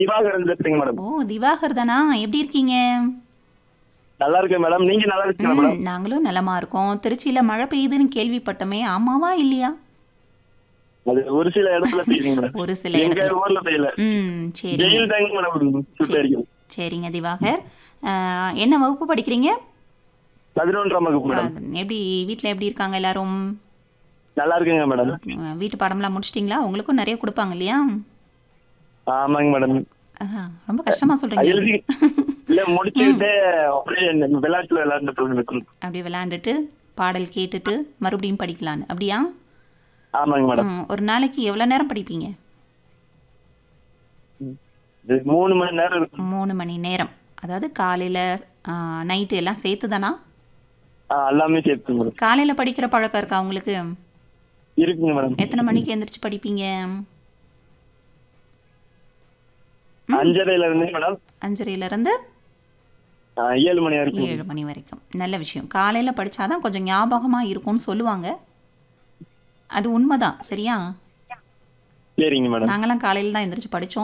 திவாகரன் பேசுறீங்க மேடம் ஓ திவாகர் தானா எப்படி இருக்கீங்க நல்லா இருக்கேன் மேடம் நீங்க நல்லா இருக்கீங்களா மேடம் ம், நாங்களும் நலமா இருக்கோம் திருச்சியில மழை பெய்யுதுன்னு கேள்விப்பட்டோமே ஆமாவா இல்லையா அது ஒரு சில இடத்துல பெய்யுங்க மேடம் ஒரு சில எங்க இடத்துல ஊர்ல பெய்யல ம் சரி வெயில் தாங்க மேடம் சுட்டு அடிக்கும் சரிங்க திவாகர் அஹ், என்ன வகுப்பு படிக்கிறீங்க பதினொன்றாம் வகுப்பு மேடம் அஹ், எப்படி வீட்டில் எப்படி இருக்காங்க எல்லாரும் நல்லா இருக்குங்க மேடம் அஹ், வீட்டு பாடம்லாம் முடிச்சிட்டிங்களா உங்களுக்கும் நிறைய கொடுப்பாங்க இல்லையா ஆமாங்க மேடம் அஹ், ரொம்ப கஷ்டமா சொல்றீங்க எழுதி இல்ல முடிச்சுக்கிட்டு அப்படியே இந்த விளையாட்டுல விளையாண்டுட்டு இருக்கணும் அப்படியே விளையாண்டுட்டு பாடல் கேட்டுட்டு மறுபடியும் படிக்கலான்னு அப்படியா ஆமாங்க மேடம் ம், ஒரு நாளைக்கு எவ்வளோ நேரம் படிப்பீங்க இது மூணு மணி நேரம் இருக்கும் மூணு மணி நேரம் அதாவது காலையில் நைட்டு எல்லாம் சேர்த்து தானா ஆ, எல்லாமே சேர்த்து மேடம் காலையில் படிக்கிற பழக்கம் இருக்கா உங்களுக்கு இருக்குங்க மேடம் எத்தனை மணிக்கு எந்திரிச்சு படிப்பீங்க அஞ்சரைல இருந்து மேடம் அஞ்சரையிலேருந்து ஆ, ஏழு மணி வரைக்கும் ஏழு மணி வரைக்கும் நல்ல விஷயம் காலையில் படித்தாதான் கொஞ்சம் ஞாபகமாக இருக்கும்னு சொல்லுவாங்க அது உண்மைதான் சரியா சரிங்க மேடம் நாங்களாம் காலையில் தான் எந்திரிச்சு படித்தோம்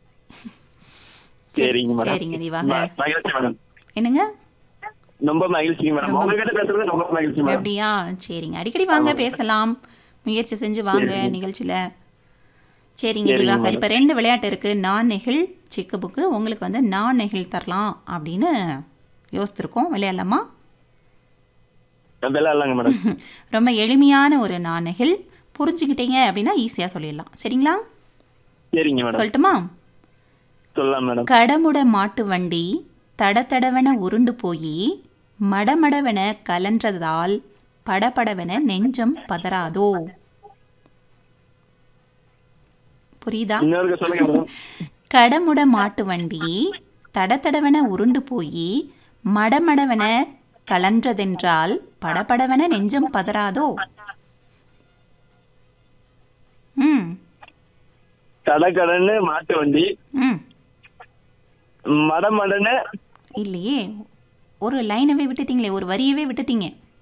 சரிங்க மேடம் சரிங்க திவாகர் மகிழ்ச்சி மேடம் என்னங்க ரொம்ப மகிழ்ச்சிங்க மேடம் உங்ககிட்ட பேசுறது ரொம்ப மகிழ்ச்சி மேடம் அப்படியா சரிங்க அடிக்கடி வாங்க பேசலாம் முயற்சி செஞ்சு வாங்க நிகழ்ச்சியில் சரிங்க சரிங்க திவாகர் இப்போ ரெண்டு விளையாட்டு இருக்குது நான் நெகிழ் சிக்கு புக்கு உங்களுக்கு வந்து நான் நெகிழ் தரலாம் அப்படின்னு யோசித்திருக்கோம் விளையாடலாமா விளையாடலாங்க மேடம் ரொம்ப எளிமையான ஒரு நான் நெகிழ் புரிஞ்சுக்கிட்டீங்க அப்படின்னா ஈஸியாக சொல்லிடலாம் சரிங்களா சரிங்க மேடம் சொல்லட்டுமா சொல்லலாம் மேடம் கடமுட மாட்டு வண்டி தட தடவென உருண்டு போய் மடமடவென கலன்றதால் படபடவென நெஞ்சம் பதறாதோ புரியுதா இன்னொரு சொல்லுங்க மேடம் கடமுட மாட்டு வண்டி தட தடவென உருண்டு போய் மடமடவென கலன்றதென்றால் படபடவென நெஞ்சம் பதறாதோ ம் கடகடன்னு மாட்டு வண்டி ம் மடமடன்னு இல்லையே ஒரு லைனவே விட்டுட்டீங்களே ஒரு வரியவே விட்டுட்டீங்க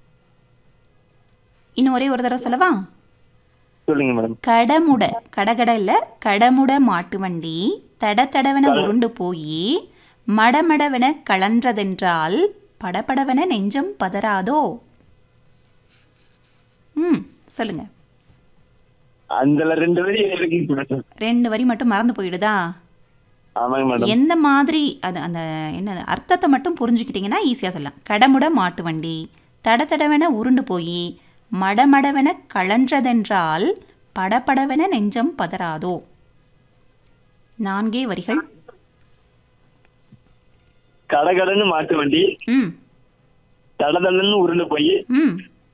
இன்னும் ஒரே ஒரு தடவை சொல்லவா சொல்லுங்க மேடம் கடமுட கடகட இல்ல கடமுட மாட்டு வண்டி தட தடவென உருண்டு போய் மடமடவென கலன்றதென்றால் படபடவென நெஞ்சம் பதறாதோ ம் சொல்லுங்க அதுல ரெண்டு வரி இருக்குங்க மேடம் ரெண்டு வரி மட்டும் மறந்து போயிடுதா ஆமாங்க மேடம் எந்த மாதிரி அது அந்த என்ன அர்த்தத்தை மட்டும் புரிஞ்சுக்கிட்டீங்கன்னா ஈஸியாக சொல்லலாம் கடமுட மாட்டு வண்டி தட தடவென உருண்டு போய் மடமடவென கலன்றதென்றால் படபடவென நெஞ்சம் பதறாதோ நான்கே வரிகள் கடகடன்னு மாட்டு வண்டி ம் தடதடன்னு உருண்டு போய் ம்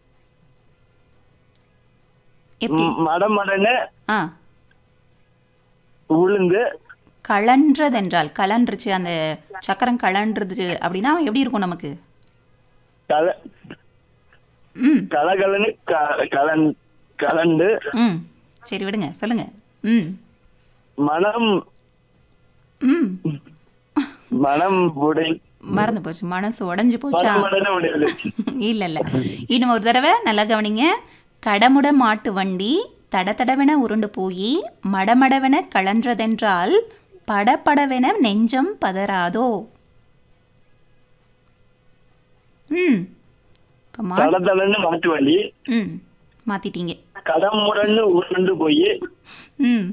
எப்படி மடமடன்னு ஆ உளுந்து கலன்றதென்றால் கலன்றுச்சு அந்த சக்கரம் கலன்றுச்சு அப்படின்னா எப்படி இருக்கும் நமக்கு கல ம் கலகலன்னு க- கலன் கலந்து ம் சரி விடுங்க சொல்லுங்க ம் மனம் ம் மனம் உடை மறந்து போச்சு மனசு உடைஞ்சு போச்சா மடமடன்னு உடையுது இல்ல இல்ல இன்னும் ஒரு தடவை நல்லா கவனிங்க கடமுட மாட்டு வண்டி தட தடவென உருண்டு போய் மடமடவென கலன்றதென்றால் படபடவென நெஞ்சம் பதறாதோ ம் இப்போ மா தடதடன்னு மாட்டு வண்டி ம் மாத்திட்டீங்க கடமுடன்னு உருண்டு போய் ம்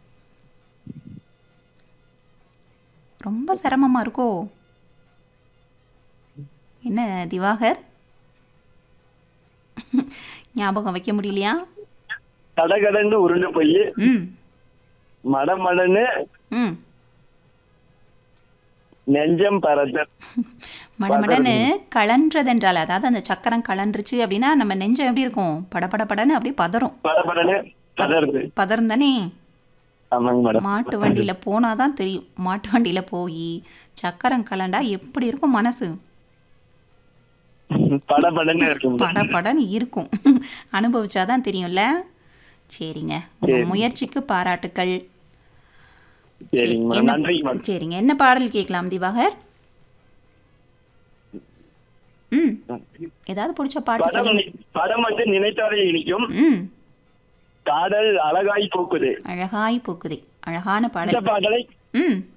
ரொம்ப சிரமமா இருக்கோ என்ன திவாகர் ஞாபகம் வைக்க முடியலையா கடகடன்னு உருண்டு போய் ம் மடமடன்னு ம் நெஞ்சம் பறத மடமடன்னு கலன்றதென்றால் அதாவது அந்த சக்கரம் கலன்றுச்சு அப்படின்னா நம்ம நெஞ்சம் எப்படி இருக்கும் படபடபடன்னு அப்படியே பதறும் படபடன்னு பதறுது பதறும் தானே ஆமாங்க மேடம் மாட்டு வண்டியில போனாதான் தெரியும் மாட்டு வண்டியில போய் சக்கரம் கலண்டா எப்படி இருக்கும் மனசு படபடன்னு இருக்குங்க படபடன்னு இருக்கும் அனுபவிச்சாதான் தெரியும்ல சரிங்க உங்க முயற்சிக்கு பாராட்டுக்கள் சரிங்க மேடம் என்ன- நன்றிங்க மேடம் சரிங்க என்ன பாடல் கேட்கலாம் திவாகர் ம் ஏதாவது பிடிச்ச பாட்டு படம் சொல்லுங்க நி- படம் வந்து நினைத்தாலே இனிக்கும் ம் காதல் அழகாய் போக்குது அழகாய் பூக்குதே அழகான இந்த பாடல் பாடலை ம்